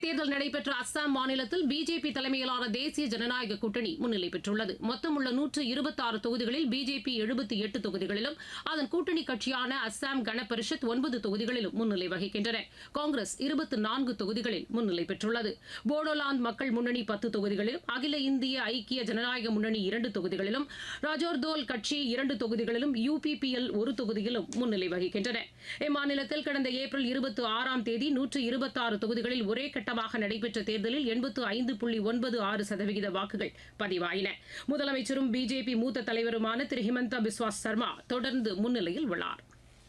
தேர்தல் நடைபெற்ற அஸ்ஸாம் மாநிலத்தில் பிஜேபி தலைமையிலான தேசிய ஜனநாயக கூட்டணி முன்னிலை பெற்றுள்ளது மொத்தமுள்ள நூற்று இருபத்தாறு தொகுதிகளில் பிஜேபி எழுபத்தி எட்டு தொகுதிகளிலும் அதன் கூட்டணி கட்சியான அஸ்ஸாம் கண பரிஷத் ஒன்பது தொகுதிகளிலும் முன்னிலை வகிக்கின்றன காங்கிரஸ் இருபத்தி நான்கு தொகுதிகளில் முன்னிலை பெற்றுள்ளது போடோலாந்து மக்கள் முன்னணி பத்து தொகுதிகளிலும் அகில இந்திய ஐக்கிய ஜனநாயக முன்னணி இரண்டு தொகுதிகளிலும் ராஜோர்தோல் கட்சி இரண்டு தொகுதிகளிலும் யுபிபிஎல் ஒரு தொகுதியிலும் முன்னிலை வகிக்கின்றன இம்மாநிலத்தில் கடந்த ஏப்ரல் இருபத்தி ஆறாம் தேதி நூற்று இருபத்தாறு தொகுதிகளில் ஒரே கட்டமாக நடைபெற்ற தேர்தலில் எண்பத்து ஐந்து புள்ளி ஒன்பது ஆறு சதவிகித வாக்குகள் பதிவாயின முதலமைச்சரும் பிஜேபி மூத்த தலைவருமான திரு ஹிமந்தா பிஸ்வாஸ் சர்மா தொடர்ந்து முன்னிலையில் உள்ளார்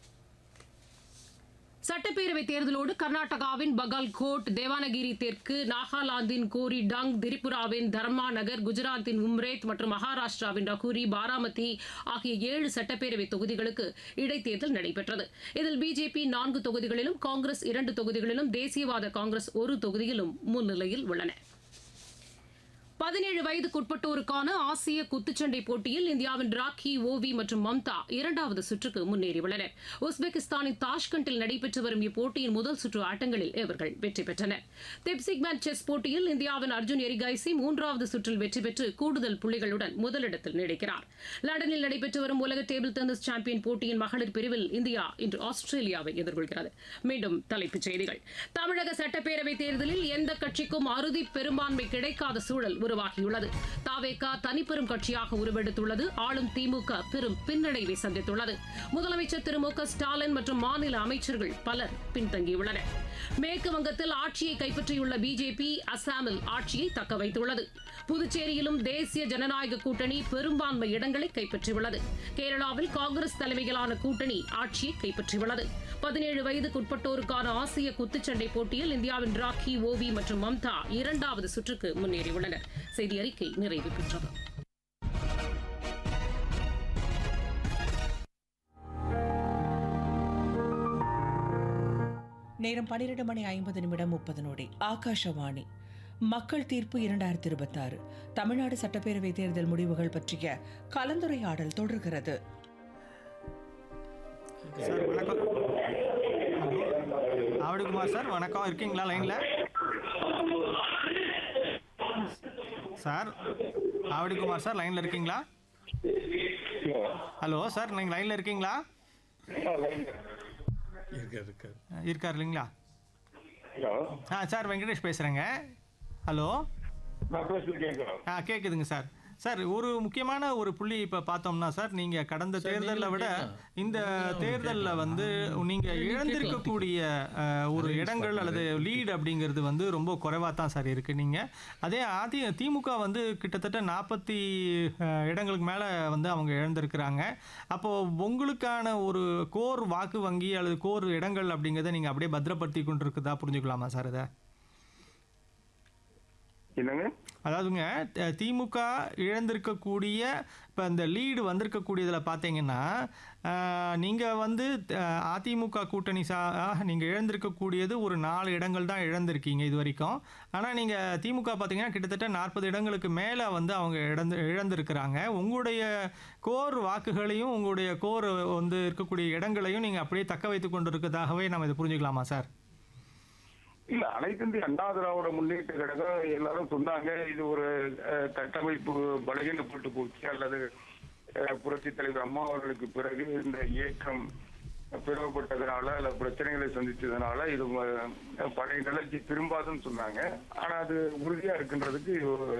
சட்டப்பேரவைத் தேர்தலோடு கர்நாடகாவின் பகல்கோட் தேவானகிரி தெற்கு நாகாலாந்தின் கோரி டங் திரிபுராவின் தர்மா நகர் குஜராத்தின் உம்ரேத் மற்றும் மகாராஷ்டிராவின் ரகுரி பாராமதி ஆகிய ஏழு சட்டப்பேரவை தொகுதிகளுக்கு இடைத்தேர்தல் நடைபெற்றது இதில் பிஜேபி நான்கு தொகுதிகளிலும் காங்கிரஸ் இரண்டு தொகுதிகளிலும் தேசியவாத காங்கிரஸ் ஒரு தொகுதியிலும் முன்னிலையில் உள்ளன பதினேழு வயதுக்குட்பட்டோருக்கான ஆசிய குத்துச்சண்டை போட்டியில் இந்தியாவின் ராக்கி ஓவி மற்றும் மம்தா இரண்டாவது சுற்றுக்கு முன்னேறியுள்ளனர் உஸ்பெகிஸ்தானின் தாஷ்கண்டில் நடைபெற்று வரும் இப்போட்டியின் முதல் சுற்று ஆட்டங்களில் இவர்கள் வெற்றி பெற்றனர் திப்சிக்மேன் செஸ் போட்டியில் இந்தியாவின் அர்ஜுன் எரிகாய்சி மூன்றாவது சுற்றில் வெற்றி பெற்று கூடுதல் புள்ளிகளுடன் முதலிடத்தில் நீடிக்கிறார் லண்டனில் நடைபெற்று வரும் உலக டேபிள் டென்னிஸ் சாம்பியன் போட்டியின் மகளிர் பிரிவில் இந்தியா இன்று ஆஸ்திரேலியாவை எதிர்கொள்கிறது மீண்டும் தலைப்புச் செய்திகள் தமிழக சட்டப்பேரவைத் தேர்தலில் எந்த கட்சிக்கும் அறுதி பெரும்பான்மை கிடைக்காத சூழல் உருவாகியுள்ளது தாவேகா தனிப்பெரும் கட்சியாக உருவெடுத்துள்ளது ஆளும் திமுக பெரும் பின்னடைவை சந்தித்துள்ளது முதலமைச்சர் திரு மு க ஸ்டாலின் மற்றும் மாநில அமைச்சர்கள் பலர் பின்தங்கியுள்ளனர் மேற்கு வங்கத்தில் ஆட்சியை கைப்பற்றியுள்ள பிஜேபி அசாமில் ஆட்சியை தக்க வைத்துள்ளது புதுச்சேரியிலும் தேசிய ஜனநாயக கூட்டணி பெரும்பான்மை இடங்களை கைப்பற்றியுள்ளது கேரளாவில் காங்கிரஸ் தலைமையிலான கூட்டணி ஆட்சியை கைப்பற்றியுள்ளது பதினேழு வயதுக்குட்பட்டோருக்கான ஆசிய குத்துச்சண்டை போட்டியில் இந்தியாவின் ராக்கி ஓவி மற்றும் மம்தா இரண்டாவது சுற்றுக்கு முன்னேறியுள்ளனர் செய்தி அறிக்கை நிறைவு பெற்றது நேரம் பன்னிரண்டு மணி ஐம்பது நிமிடம் முப்பது நொடி ஆகாஷவாணி மக்கள் தீர்ப்பு இரண்டாயிரத்தி இருபத்தாறு தமிழ்நாடு சட்டப்பேரவை தேர்தல் முடிவுகள் பற்றிய கலந்துரையாடல் தொடர்கிறது சார் வணக்கம் ஆவடிக்குமார் சார் வணக்கம் இருக்கீங்களா லைனில் சார் ஆவடிக்குமார் சார் லைனில் இருக்கீங்களா ஹலோ சார் நீங்கள் லைனில் இருக்கீங்களா இருக்கார் இல்லைங்களா ஹலோ ஆ சார் வெங்கடேஷ் பேசுகிறேங்க ஹலோ நான் பேசுறது கேட்குறோம் ஆ கேட்குதுங்க சார் சார் ஒரு முக்கியமான ஒரு புள்ளி இப்போ பார்த்தோம்னா சார் நீங்கள் கடந்த தேர்தலை விட இந்த தேர்தலில் வந்து நீங்கள் இழந்திருக்கக்கூடிய அஹ், ஒரு இடங்கள் அல்லது லீடு அப்படிங்கிறது வந்து ரொம்ப குறைவாக தான் சார் இருக்குது நீங்கள் அதே அதி திமுக வந்து கிட்டத்தட்ட நாற்பத்தி இடங்களுக்கு மேலே வந்து அவங்க இழந்திருக்கிறாங்க அப்போது உங்களுக்கான ஒரு கோர் வாக்கு வங்கி அல்லது கோர் இடங்கள் அப்படிங்கிறத நீங்கள் அப்படியே பத்திரப்படுத்தி கொண்டு இருக்குதா புரிஞ்சுக்கலாமா சார் இதை என்னங்க அதாவதுங்க த- திமுக இழந்திருக்கக்கூடிய இப்போ இந்த லீடு வந்திருக்கக்கூடியதில் பார்த்தீங்கன்னா நீங்கள் வந்து அஹ், அதிமுக கூட்டணி சா நீங்கள் இழந்திருக்கக்கூடியது ஒரு நாலு இடங்கள் தான் இழந்திருக்கீங்க இது வரைக்கும் ஆனால் நீங்கள் திமுக பார்த்தீங்கன்னா கிட்டத்தட்ட நாற்பது இடங்களுக்கு மேலே வந்து அவங்க இழந்து இழந்திருக்கிறாங்க உங்களுடைய கோர் வாக்குகளையும் உங்களுடைய கோர் வந்து இருக்கக்கூடிய இடங்களையும் நீங்கள் அப்படியே தக்க வைத்து கொண்டு இருக்கதாகவே நம்ம இதை புரிஞ்சுக்கலாமா சார் இல்ல அனைத்து இந்திய அண்ணா திராவிட முன்னேற்ற கழகம் எல்லாரும் சொன்னாங்க இது ஒரு அஹ், கட்டமைப்பு பலகீனப்பட்டு போச்சு அல்லது அஹ், புரட்சித் தலைவர் அம்மா அவர்களுக்கு பிறகு இந்த இயக்கம் பிளவுபட்டதுனால அல்ல பிரச்சனைகளை சந்திச்சதுனால இது அஹ், பழைய நிலைக்கு திரும்பாதுன்னு சொன்னாங்க ஆனா அது உறுதியா இருக்கின்றதுக்கு ஒரு,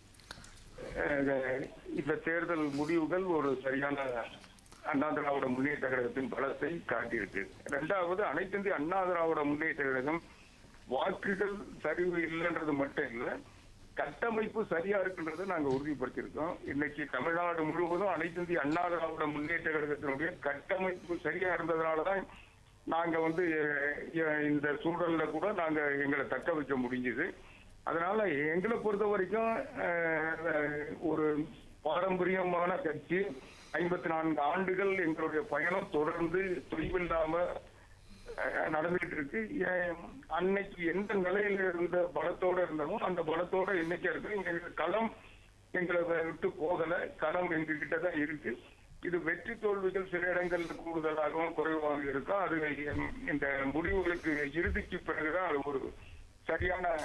அஹ், இந்த தேர்தல் முடிவுகள் ஒரு சரியான அண்ணா திராவிட முன்னேற்ற கழகத்தின் பலத்தை காட்டியிருக்கு இரண்டாவது அனைத்து இந்திய அண்ணா திராவிட முன்னேற்ற கழகம் வாக்குகள் சரிவு இல்லைன்றது மட்டும் இல்ல கட்டமைப்பு சரியா இருக்குன்றதை நாங்க உறுதிப்படுத்தியிருக்கோம் இன்னைக்கு தமிழ்நாடு முழுவதும் அனைத்து இந்திய அண்ணா திராவிட முன்னேற்ற கழகத்தினுடைய கட்டமைப்பு சரியா இருந்ததுனாலதான் நாங்க வந்து அஹ், இந்த சூழல்ல கூட நாங்க எங்களை தக்க வைக்க முடிஞ்சது அதனால எங்களை பொறுத்த வரைக்கும் அஹ், ஒரு பாரம்பரியமான கட்சி ஐம்பத்தி நான்கு ஆண்டுகள் எங்களுடைய பயணம் தொடர்ந்து தொய்வில்லாம அஹ், நடந்துகிட்டு இருக்கு ஏன் அன்னைக்கு எந்த நிலையில இருந்த பலத்தோட இருந்தோமோ அந்த பலத்தோட இன்னைக்கு இருக்கு எங்க களம் எங்களை விட்டு போகல களம் எங்ககிட்ட தான் இருக்கு இது வெற்றி தோல்விகள் சில இடங்கள்ல கூடுதலாகவும் குறைவாக இருக்கும் அது இந்த முடிவுகளுக்கு இறுதிக்கு பிறகுதான் அது ஒரு சரியான